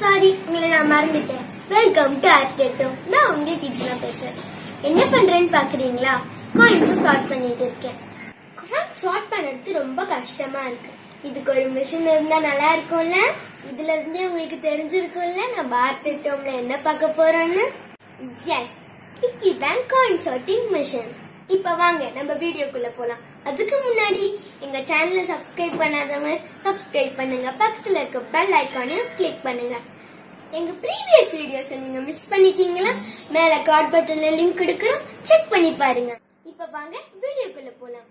sorry உங்களை நான் மறந்துட்டேன் வெல்கம் டு ஆர்டேட்டும் நான் உங்க கிட்ட பேசுறேன் என்ன பண்றேன்னு பாக்குறீங்களா காயின்ஸ் சார்ட் பண்ணிட்டு இருக்கேன் காயின் சார்ட் பண்றது ரொம்ப கஷ்டமா இருக்கு இதுக்கு ஒரு மிஷின் இருந்தா நல்லா இருக்கும்ல இதுல இருந்தே உங்களுக்கு தெரிஞ்சிருக்கும்ல நம்ம ஆர்டேட்டோம்ல என்ன பார்க்க போறோம்னு yes piggy bank coin sorting machine இப்ப வாங்க நம்ம வீடியோக்குள்ள போலாம் அதுக்கு முன்னாடி எங்க சேனலை சப்ஸ்கிரைப் பண்ணாதவங்க சப்ஸ்கிரைப் பண்ணுங்க பக்கத்துல இருக்க பெல் ஐக்கானையும் கிளிக் பண்ணுங்க எங்க ப்ரீவியஸ் வீடியோஸ் நீங்க மிஸ் பண்ணிட்டீங்களா மேல கார்ட் பட்டன்ல லிங்க் கொடுக்குறோம் செக் பண்ணி பாருங்க இப்ப வாங்க வீடியோக்குள்ள போலாம்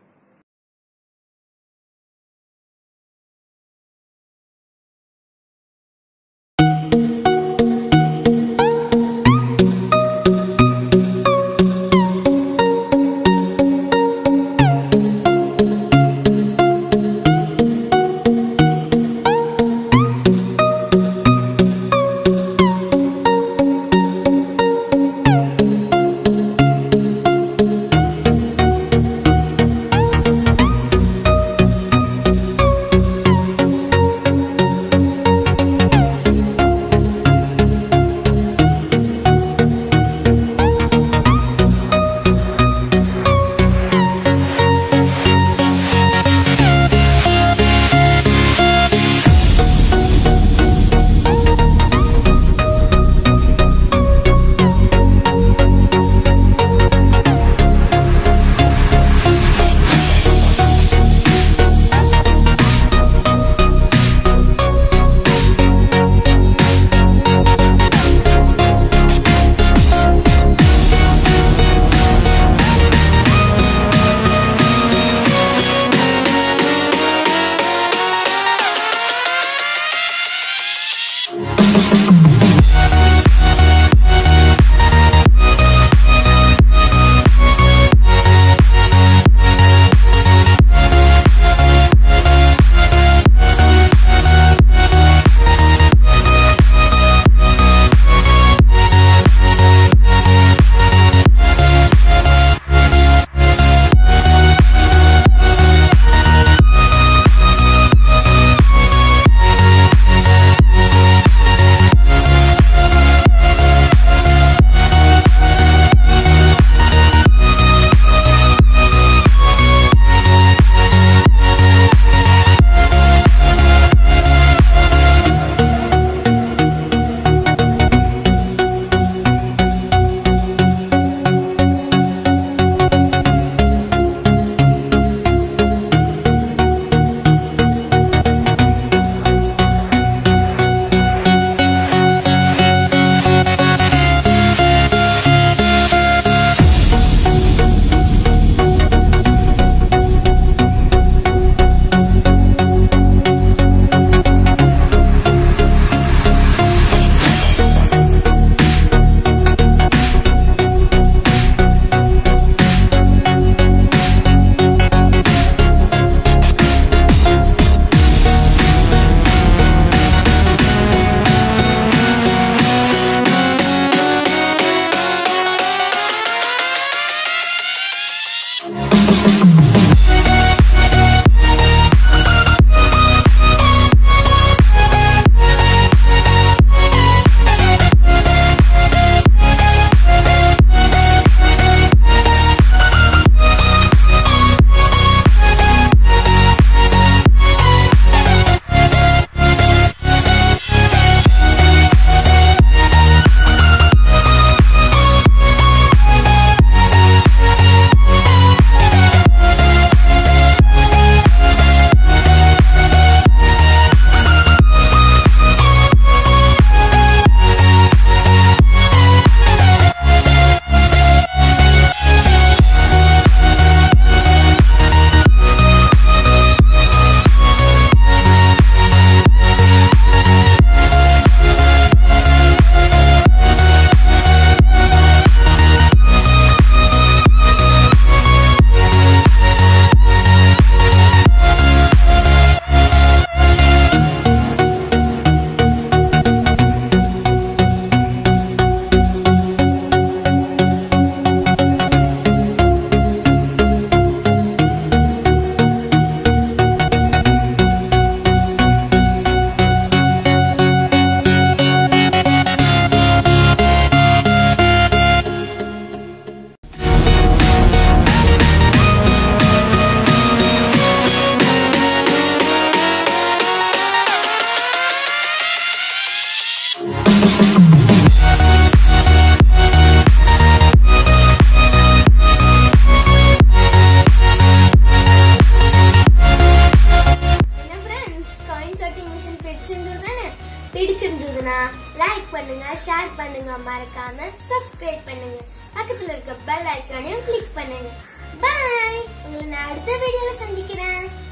பிடிச்சிருந்தது தானே பிடிச்சிருந்ததுன்னா லைக் பண்ணுங்க ஷேர் பண்ணுங்க மறக்காம சப்ஸ்கிரைப் பண்ணுங்க பக்கத்துல இருக்க பெல் ஐக்கானையும் கிளிக் பண்ணுங்க பை உங்களை நான் அடுத்த வீடியோல சந்திக்கிறேன்